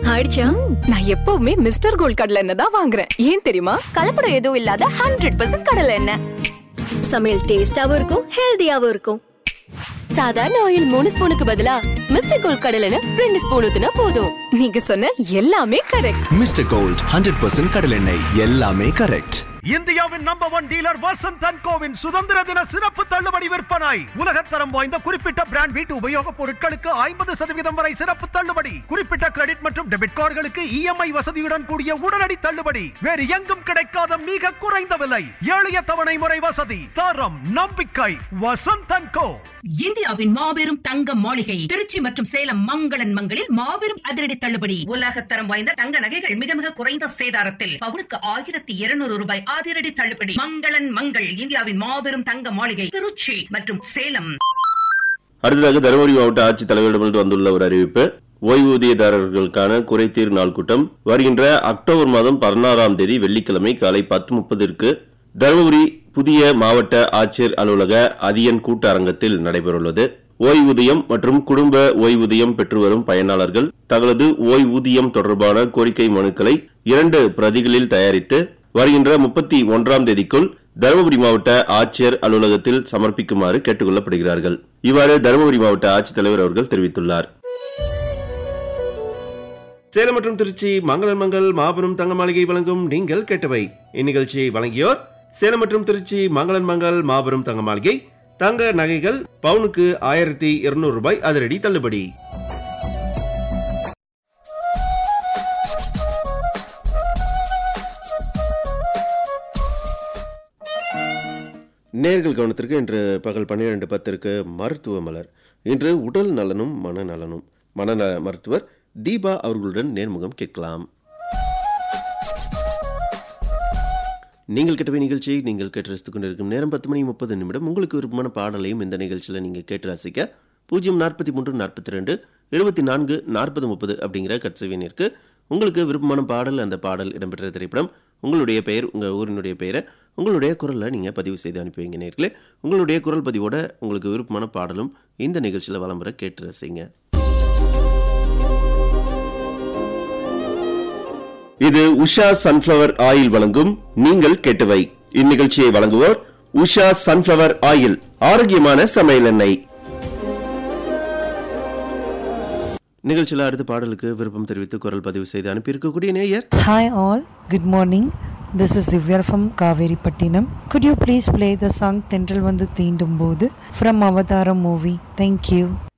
ஆயிடுச்சா நான் எப்பவுமே மிஸ்டர் கோல்ட் கடலை எண்ணெய் தான் வாங்குறேன் ஏன் தெரியுமா கலப்படம் எதுவும் இல்லாத ஹண்ட்ரட் பர்சன்ட் கடலை எண்ணெய் சமையல் டேஸ்டாவும் இருக்கும் ஹெல்தியாவும் இருக்கும் சாதாரண ஆயில் மூணு ஸ்பூனுக்கு பதிலா மிஸ்டர் கோல்ட் கடலை எண்ணெய் ரெண்டு ஸ்பூன் ஊத்துனா போதும் நீங்க சொன்ன எல்லாமே correct mister gold hundred percent கடலெண்ணெய் எல்லாமே கரெக்ட் இந்தியாவின் number one dealer Vasanth and கோவின் சுதந்திர தின சிறப்பு தள்ளுபடி விற்பனை உலகத்தரம் வாய்ந்த குறிப்பிட்ட பிராண்ட் வீட்டு உபயோகப் பொருட்களுக்கு ஐம்பது சதவீதம் வரை சிறப்பு தள்ளுபடி குறிப்பிட்ட கிரெடிட் மற்றும் டெபிட் கார்டுகளுக்கு இஎம்ஐ வசதியுடன் கூடிய உடனடி தள்ளுபடி வேறு எங்கும் கிடைக்காத மிக குறைந்த விலை எளிய தவணை முறை வசதி தரம் நம்பிக்கை வசந்த் அண்ட் கோ இந்தியாவின் மாபெரும் தங்க மாளிகை திருச்சி மற்றும் சேலம் மங்களன் மங்களில் மாபெரும் அதிரடி தள்ளுபடி உலகத்தரம் வாய்ந்த தங்க நகைகள் மிக மிக குறைந்த சேதாரத்தில் பவுனுக்கு ஆயிரத்தி இருநூறு ரூபாய் அதிரடி தள்ளுபடி மங்களன் மங்கள் இந்தியாவின் மாபெரும் தங்க மாளிகை திருச்சி மற்றும் சேலம் அடுத்ததாக தருமபுரி மாவட்ட ஆட்சித் தலைவரிடமிருந்து வந்துள்ள ஒரு அறிவிப்பு ஓய்வூதியதாரர்களுக்கான குறைதீர் நாள் கூட்டம் வருகின்ற அக்டோபர் மாதம் பதினாறாம் தேதி வெள்ளிக்கிழமை காலை பத்து முப்பதிற்கு தருமபுரி புதிய மாவட்ட ஆட்சியர் அலுவலக அதியன் கூட்டரங்கத்தில் நடைபெறவுள்ளது ஓய்வூதியம் மற்றும் குடும்ப ஓய்வூதியம் பெற்று வரும் பயனாளர்கள் தங்களது ஓய்வூதியம் தொடர்பான கோரிக்கை மனுக்களை இரண்டு பிரதிகளில் தயாரித்து வருகின்ற முப்பத்தி ஒன்றாம் தேதிக்குள் தருமபுரி மாவட்ட ஆட்சியர் அலுவலகத்தில் சமர்ப்பிக்குமாறு கேட்டுக்கொள்ளப்படுகிறார்கள் இவ்வாறு தருமபுரி மாவட்ட ஆட்சித்தலைவர் அவர்கள் தெரிவித்துள்ளார் சேலம் மற்றும் திருச்சி மங்களன் மங்கள் மாபெரும் தங்க மாளிகை வழங்கும் நீங்கள் கேட்டவை இந்நிகழ்ச்சியை வழங்கியோர் சேலம் மற்றும் திருச்சி மங்களன் மங்கள் மாபெரும் தங்க மாளிகை தங்க நகைகள் பவுனுக்கு ஆயிரத்தி இருநூறு ரூபாய் அதிரடி தள்ளுபடி நேர்கள் கவனத்திற்கு இன்று பகல் பன்னிரண்டு பத்திற்கு மருத்துவ மலர் இன்று உடல் நலனும் மனநலனும் மனநல மருத்துவர் தீபா அவர்களுடன் நேர்முகம் கேட்கலாம் நீங்கள் கேட்டவை நிகழ்ச்சியை நீங்கள் கேட்டு ரசித்துக் கொண்டிருக்கும் நேரம் பத்து மணி முப்பது நிமிடம் உங்களுக்கு விருப்பமான பாடலையும் இந்த நிகழ்ச்சியில் நீங்கள் கேட்டு ரசிக்க பூஜ்ஜியம் நாற்பத்தி மூன்று நாற்பத்தி ரெண்டு இருபத்தி நான்கு நாற்பது முப்பது அப்படிங்கிற கட்சவியனிற்கு உங்களுக்கு விருப்பமான பாடல் அந்த பாடல் இடம்பெற்ற திரைப்படம் உங்களுடைய பெயர் உங்கள் ஊரினுடைய பெயரை உங்களுடைய குரலில் நீங்கள் பதிவு செய்து அனுப்பி வைங்க நேர்களே உங்களுடைய குரல் பதிவோட உங்களுக்கு விருப்பமான பாடலும் இந்த நிகழ்ச்சியில் வலம் வர கேட்டு ரசிங்க இது உஷா சன்ஃப்ளவர் ஆயில் வழங்கும் நீங்கள் கேட்டவை இந்நிகழ்ச்சியை வழங்குவோர் உஷா சன்ஃப்ளவர் ஆயில் ஆரோக்கியமான சமையல் எண்ணெய் நிகழ்ச்சியில் அடுத்த பாடலுக்கு விருப்பம் தெரிவித்து குரல் பதிவு செய்து அனுப்பியிருக்கக்கூடிய நேயர் Hi all, good morning. This is Divya from Kaveri Pattinam. Could you please play the song Tendral Vandu Teendumbodhu from Avataram movie? Thank you.